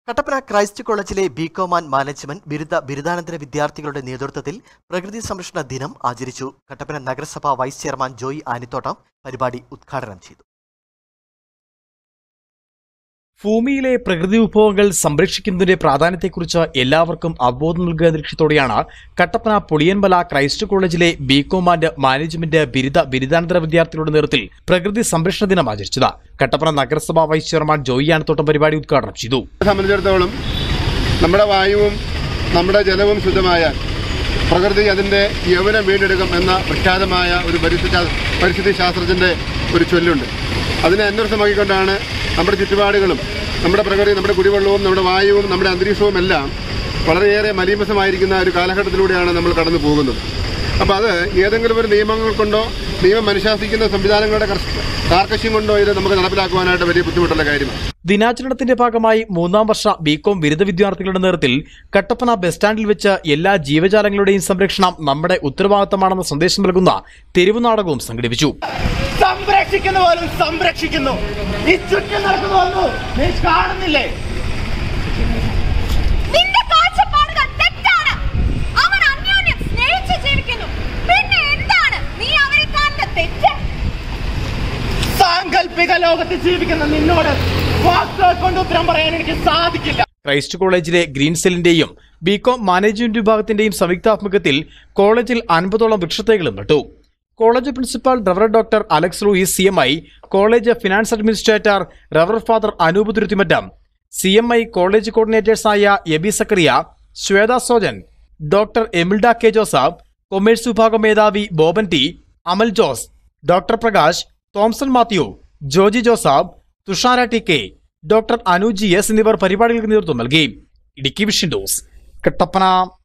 Kattappana Christ കോളേജിലെ BCom and management ബിരുദ ബിരുദാനന്തര വിദ്യാർത്ഥികളുടെ നേതൃത്വത്തിൽ പ്രകൃതി സംരക്ഷണ ദിനം ആചരിച്ചു കട്ടപ്പന നഗരസഭ വൈസ് ചെയർമാൻ ജോയി ആനിത്തോട്ടം പരിപാടി ഉദ്ഘാടനം ചെയ്തു ഭൂമിയിലെ പ്രകൃതി വിഭവങ്ങൾ സംരക്ഷിക്കുന്നതിന്റെ പ്രാധാന്യത്തെക്കുറിച്ച് എല്ലാവർക്കും അവബോധം നൽകുക എന്ന ലക്ഷ്യത്തോടെയാണ് കട്ടപ്പന പുളിയൻമല ക്രൈസ്റ്റ് കോളേജിലെ ബികോം ആൻഡ് മാനേജ്മെന്റ് ബിരുദ ബിരുദാനന്തര വിദ്യാർത്ഥികളുടെ നേതൃത്വത്തിൽ പ്രകൃതി സംരക്ഷണ ദിനം ആചരിച്ചത് കട്ടപ്പന നഗരസഭ വൈസ് ചെയർമാൻ ജോയി ആനത്തോട്ടം പരിപാടി ഉദ്ഘാടനം ചെയ്തു സംബന്ധിച്ചിടത്തോളം നമ്മുടെ വായുവും നമ്മുടെ ജലവും ശുദ്ധമായാൽ പ്രകൃതി അതിൻ്റെ യൗവനം വീണ്ടെടുക്കും എന്ന പ്രഖ്യാതമായ ഒരു പരിസ്ഥിതി ശാ- പരിസ്ഥിതി ശാസ്ത്രത്തിൻ്റെ ഒരു ചൊല്ലുണ്ട് അതിനെ അന്വർത്ഥമാക്കിക്കൊണ്ടാണ് നമ്മുടെ ചുറ്റുപാടുകളും നമ്മുടെ പ്രകൃതി നമ്മുടെ കുടിവെള്ളവും നമ്മുടെ വായുവും നമ്മുടെ അന്തരീക്ഷവും എല്ലാം വളരെയേറെ മലീമസമായിരിക്കുന്ന ഒരു കാലഘട്ടത്തിലൂടെയാണ് നമ്മൾ കടന്നു പോകുന്നത് അപ്പോൾ അത് ഏതെങ്കിലും ഒരു നിയമങ്ങൾ കൊണ്ടോ നിയമം അനുശാസിക്കുന്ന സംവിധാനങ്ങളുടെ കർശ- കാർക്കശ്യം കൊണ്ടോ ഇത് നമുക്ക് നടപ്പിലാക്കുവാനായിട്ട് വലിയ ബുദ്ധിമുട്ടുള്ള കാര്യമാണ് ദിനാചരണത്തിന്റെ ഭാഗമായി മൂന്നാം വർഷ ബികോം ബിരുദ വിദ്യാർത്ഥികളുടെ നേതൃത്വത്തിൽ കട്ടപ്പന ബസ് സ്റ്റാൻഡിൽ വെച്ച് എല്ലാ ജീവജാലങ്ങളുടെയും സംരക്ഷണം നമ്മുടെ ഉത്തരവാദിത്തമാണെന്ന സന്ദേശം നൽകുന്ന തെരുവ് നാടകവും സംഘടിപ്പിച്ചു സംരക്ഷിക്കുന്ന പോലും സംരക്ഷിക്കുന്നു ഈ ചുറ്റും നടക്കുന്നു വന്നു നീ കാണുന്നില്ലേ നിന്റെ കാഴ്ചപ്പാടുകൾ തെറ്റാണ് അവർ അന്യോന്യം സ്നേഹിച്ച് ജീവിക്കുന്നു പിന്നെ എന്താണ് നീ അവരെ കാണുന്ന തെറ്റ് സാങ്കല്പിക ലോകത്ത് ജീവിക്കുന്ന നിന്നോട് വാക്കുകൾ കൊണ്ട് ഉത്തരം പറയാൻ എനിക്ക് സാധിക്കില്ല ക്രൈസ്റ്റ് കോളേജിലെ ഗ്രീൻ സെല്ലിന്റെയും ബികോം മാനേജ്മെന്റ് വിഭാഗത്തിന്റെയും സംയുക്താത്മകത്തിൽ കോളേജിൽ അൻപതോളം വൃക്ഷത്തൈകളും നട്ടു college principal Rev doctor Alex Louis C M I college finance administrator Rev father Anoop Thuruthimattam C M I college കോർഡിനേറ്റേഴ്സായ Aby Zachariah Shweta Sojan doctor Emilda K Joseph commerce വിഭാഗം മേധാവി Boban T Amal Jose doctor Prakash Thomson Mathew Joji Joseph Thushara T K doctor Anu G S എന്നിവർ പരിപാടികൾക്ക് നേതൃത്വം നൽകി ഇടുക്കി വിഷൻ ന്യൂസ് കട്ടപ്പന